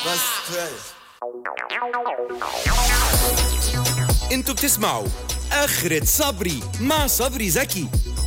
بس كفايه انتوا بتسمعوا اخرة صبري مع صبري زكي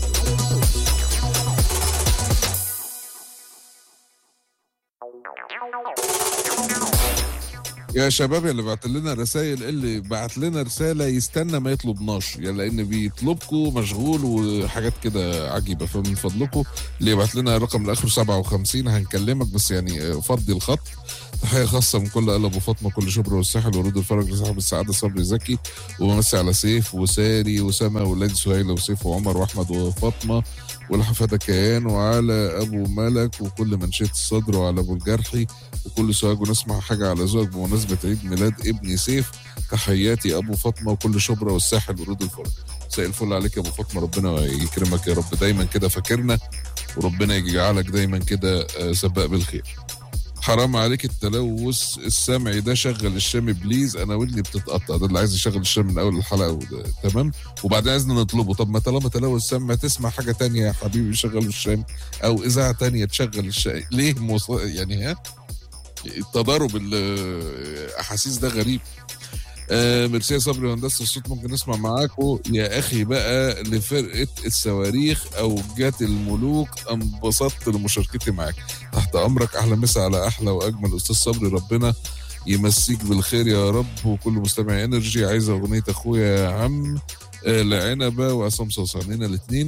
يا شباب اللي بعت لنا رسائل اللي بعت لنا رساله يستنى ما يطلبناش يعني لان بيطلبكم مشغول وحاجات كده عجيبه فمن فضلكم اللي يبعت لنا رقم الاخر 57 هنكلمك بس يعني فضي الخط تحيه خاصه من كل قلب وفاطمه كل شبر والساحل ورود الفرج لصاحب السعاده صبري زكي ومسي على سيف وساري وسما ولاد سهيله وسيف وعمر واحمد وفاطمه والحفاده كيان وعلى ابو ملك وكل منشيه الصدر وعلى ابو الجرحي وكل سواج ونسمع حاجه على زوج بمناسبه عيد ميلاد ابني سيف تحياتي ابو فاطمه وكل شبرا والساحل ورود الفرج مساء الفل عليك يا ابو فاطمه ربنا يكرمك يا رب دايما كده فاكرنا وربنا يجعلك دايما كده آه، سباق بالخير حرام عليك التلوث السمعي ده شغل الشام بليز انا ودني بتتقطع ده اللي عايز يشغل الشام من اول الحلقه وده. تمام وبعدين عايزنا نطلبه طب ما طالما تلوث سمع تسمع حاجه تانية يا حبيبي شغل الشام او اذاعه تانية تشغل الشام ليه موص... يعني ها التضارب الاحاسيس ده غريب آه ميرسي يا صبري وهندسه الصوت ممكن نسمع معاكم يا اخي بقى لفرقه الصواريخ او جات الملوك انبسطت لمشاركتي معاك تحت امرك احلى مسا على احلى واجمل استاذ صبري ربنا يمسيك بالخير يا رب وكل مستمع انرجي عايزه اغنيه اخويا يا عم آه لعنبه وعصام صوصه علينا الاثنين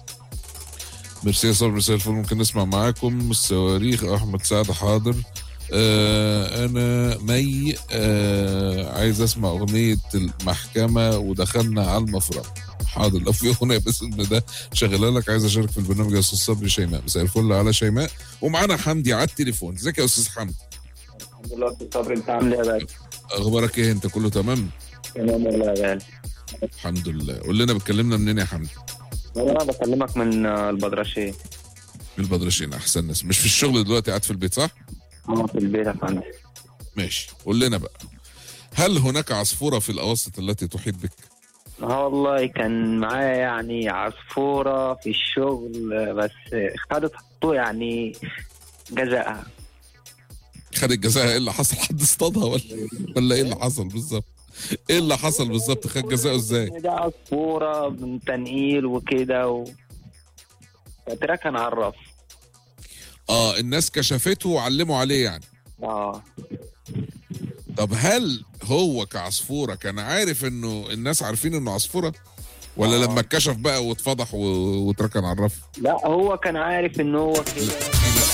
ميرسي يا صبري مساء الفل ممكن نسمع معاكم الصواريخ احمد سعد حاضر آه انا مي آه عايز اسمع اغنيه المحكمه ودخلنا على المفرق حاضر لو في اغنيه باسم ده شغلها لك عايز اشارك في البرنامج يا استاذ صبري شيماء مساء الفل على شيماء ومعانا حمدي على التليفون ازيك يا استاذ حمدي الحمد لله استاذ صبري انت عامل ايه يا غالي؟ اخبارك ايه انت كله تمام تمام والله يا غالي الحمد لله قول لنا بتكلمنا منين يا حمدي انا بكلمك من آه، البدرشيه من البدرشين احسن ناس مش في الشغل دلوقتي قاعد في البيت صح اه في البيت يا فندم ماشي قول لنا بقى هل هناك عصفوره في الاواسط التي تحيط بك اه والله كان معايا يعني عصفوره في الشغل آه، بس خدت حطوه يعني جزاءها خدت جزاها ايه اللي حصل حد اصطادها ولا ولا ايه اللي حصل بالظبط ايه اللي حصل بالظبط خد جزاءه ازاي ده عصفوره من تنقيل وكده و... اتركن على الرف اه الناس كشفته وعلموا عليه يعني اه طب هل هو كعصفوره كان عارف انه الناس عارفين انه عصفوره ولا آه. لما اتكشف بقى واتفضح و- واتركن على الرف لا هو كان عارف ان هو كده